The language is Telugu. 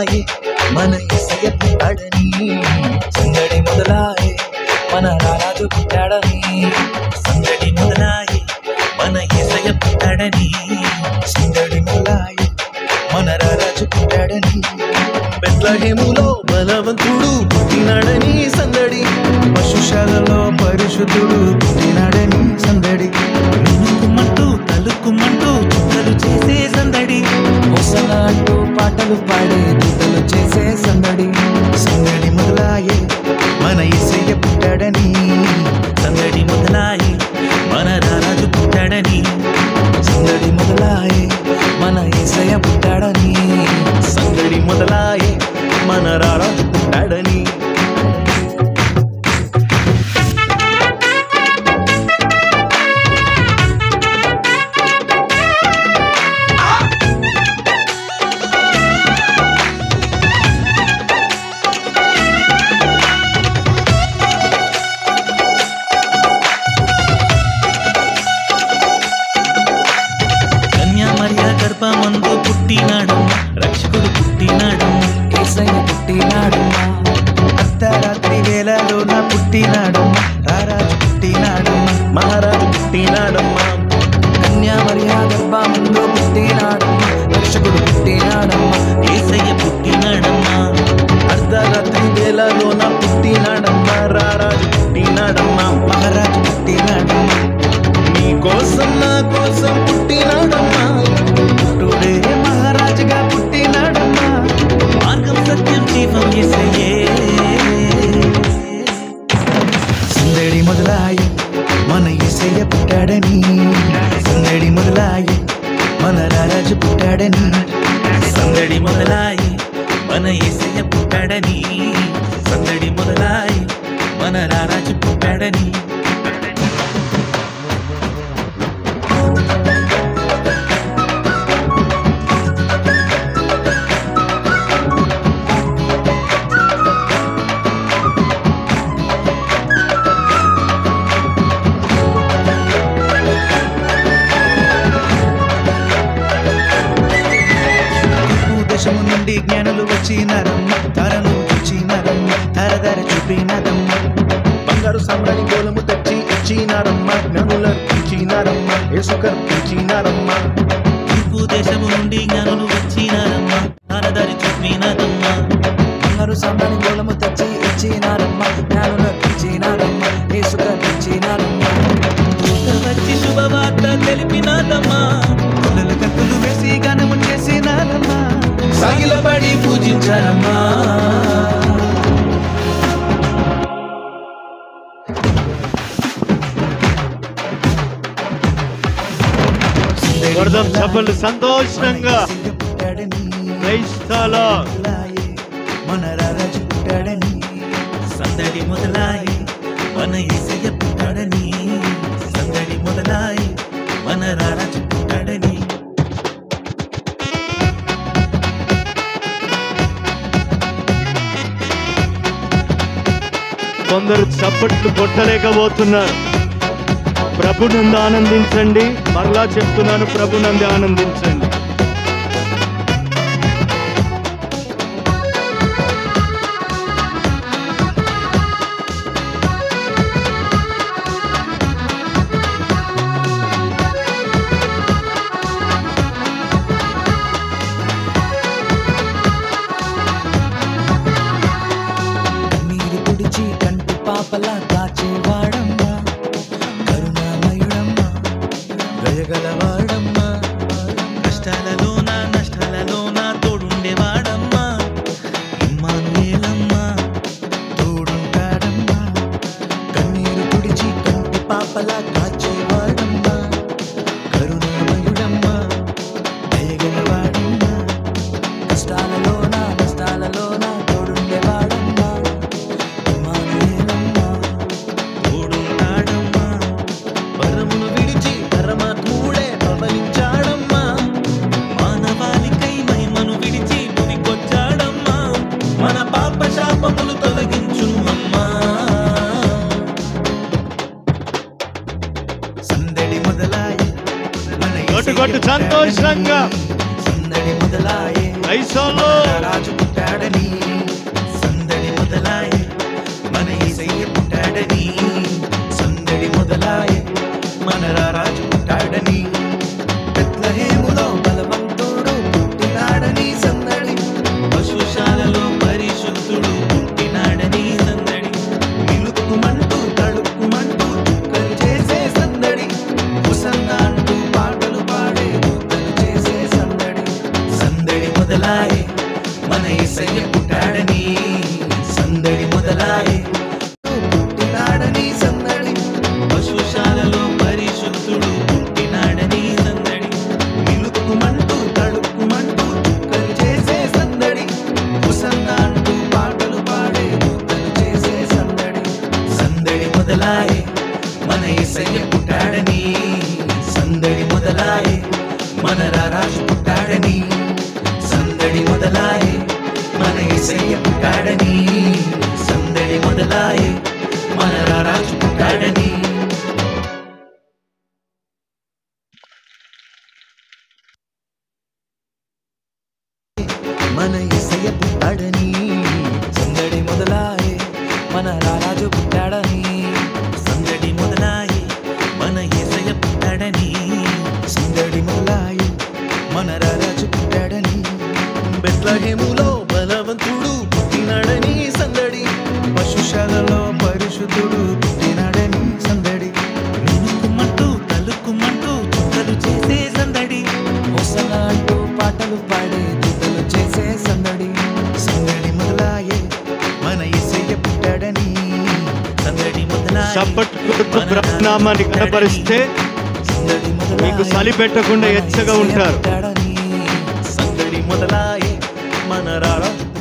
మొదలాయే మన ఇసయ పుట్టాడని సందడి మొదలాయే మన రారాజు పుట్టాడని సందడి మొదలాయే మన ఇసయ పుట్టాడని సందడి మొదలాయే మన రారాజు పుట్టాడని బెత్లహేములో బలవంతుడు పుట్టినాడని సందడి పశుశాలలో పరిశుద్ధుడు పుట్టినాడని సందడి మినుకుమంటూ తలుకుమంటూ చుక్కలు చేసే సందడి హొసన అంటూ పాటలు పాడే దూతలు చేసే సందడి సందడి మొదలాయే మన ఇసయ్య పుట్టాడని సందడి మొదలాయే మన రారాజు పుట్టాడని సందడి మొదలాయే మన ఇసయ్య పుట్టాడని సందడి మొదలాయే మన రారాజు పుట్టాడని కన్యా మరియ గర్భమందు పుట్టినాడమ్మ రక్షకుడు పుట్టినాడమ్మ ఏసయ్య పుట్టినాడమ్మ అర్ధరాత్రి వేళలోన పుట్టినాడమ్మ రారాజు పుట్టినాడమ్మ మహారాజు పుట్టినాడమ్మ కన్యా మరియ గర్భమందు పుట్టినాడమ్మ రక్షకుడు పుట్టినాడమ్మ ఏసయ్య పుట్టినాడమ్మ అర్ధరాత్రి వేళలోన పుట్టినాడమ్మ రారాజు పుట్టినాడమ్మ మహారాజు పుట్టినాడమ్మ నీ కోసం నా కోసం పుట్టినాడమ్మా పుట్టుడే మహారాజుగా పుట్టినాడమ్మా మార్గం సత్యం జీవం ఎసయ్యే సందడి మొదలాయి మన ఎసయ్య పుట్టాడని సందడి మొదలాయి మన రారాజు పుట్టాడని సందడి మొదలాయి మన ఎసయ్య పుట్టాడని సందడి మొదలాయి మన రారాజు పుట్టాడని దేశము నుండి జ్ఞానులు వచ్చినారమ్మ ధరను చూచినారమ్మ ధరధర చూపినారమ్మ బంగారు సామ్రాణి గోలము తెచ్చి ఇచ్చినారమ్మ జ్ఞానుల ఇచ్చినారమ్మ యేసుకర్ ఇచ్చినారమ్మ తూర్పు దేశము నుండి జ్ఞానులు వచ్చినారమ్మ తారదారి చూపినాదమ్మ బంగారు సామ్రాణి గోలము తెచ్చి ఇచ్చినారమ్మ జ్ఞానుల ఇచ్చినారమ్మ యేసుకర్ ఇచ్చినారమ్మ వచ్చి శుభవార్త తెలిపినాదమ్మా పిల్లల కత్తులు వేసి గానము చేసినారమ్మ సాగిలపడి పూజించారమ్మా కొడదాం చప్పలు సంతోషంగా క్రైస్తలో మన రాజు పుట్టాడని సందడి మొదలాయి మన ఏసయ్య పుట్టాడని సందడి మొదలాయి మన రారాజు పుట్టాడని కొందరు చప్పట్లు కొట్టలేకపోతున్నారు ప్రభునందు ఆనందించండి మరలా చెప్తున్నాను ప్రభునందు ఆనందించండి నీరు తుడిచి కంటి పాపలా కాచేవాడమ్మా కరుణామయుడమ్మా దయగలవాడమ్మా కష్టాలలోన నష్టాలలోన తోడుండేవాడమ్మా ఇమ్మానుయేలమ్మా తోడుంటాడమ్మా కన్నీరు తుడిచి కంటి పాపలా కాచేవాడమ్మా కరుణామయుడమ్మా దయగలవాడమ్మా కష్టాలలోన నష్టాలలోన తోడుండేవాడమ్మా ఇమ్మానుయేలమ్మా తోడుంటాడమ్మా వరమును విడిచి పరమాత్ముడే పవలించాడమ్మా మానవాళికై మహిమను విడిచి భూమికొచ్చాడమ్మా మన పాప శాపములు తొలగించు అమ్మా సందడి మొదలాయి మన కొట్టు కొట్టు సంతోషంగా సందడి మొదలాయి ఐసోలో రాజు పుట్టాడని సందడి మొదలాయే మన ఏసయ్య పుట్టాడని సందడి మొదలాయే మన రారాజు పుట్టాడని బెత్లహేములో బలవంతుడు పుట్టినాడని సందడి పశుశాలలో పరిశుద్ధుడు పుట్టినాడని సందడి మిలుక్కుమంటూ తడుక్కుమంటూ చుక్కలు చేసే సందడి ముసందాంటూ పాటలు పాడే దూతలు చేసే సందడి సందడి మొదలాయే మన ఏసయ్య పుట్టాడని సందడి మొదలాయే పుట్టినాడని సందడి పశుశాలలో పరిశుద్ధుడు పుట్టినాడని సందడి మిలుక్కుమంటూ తడుక్కుమంటూ చుక్కలు చేసే సందడి ముసందాంటూ పాటలు పాడే దూతలు చేసే సందడి సందడి మొదలాయే మన ఏసయ్య పుట్టాడని సందడి మొదలాయే మన రారాజు పుట్టాడని సందడి మొదలాయే మన ఏసయ్య పుట్టాడని సందడి మొదలాయే మన రారాజు పుట్టాడని మన ఇసయ్య పుట్టాడని సందడి మొదలాయే మన రారాజు పుట్టాడని సందడి మొదలాయే మన ఏసయ్య పుట్టాడని సందడి మొదలాయే మన రారాజు పుట్టాడని బెత్లహేములో బలవంతుడు పుట్టినాడని సందడి పశుశాలలో పరిశుద్ధుడు పుట్టినాడని సందడి మినుకుమంటూ తలుకుమంటూ చుక్కలు చేసే సందడి హోసన అంటూ పాటలు పాడే దూతలు చేసే సందడి సందడి మొదలాయే మన ఇసయ్య పుట్టాడని సందడి మొదలాయే చప్పట్లు కొడుతూ ప్రభునామాన్ని కనపరిస్తే సందడి మొదలాయే మీకు చలి పెట్టకుండా ఎచ్చగా ఉంటారు పుట్టాడని సందడి మొదలాయే మన రారాజు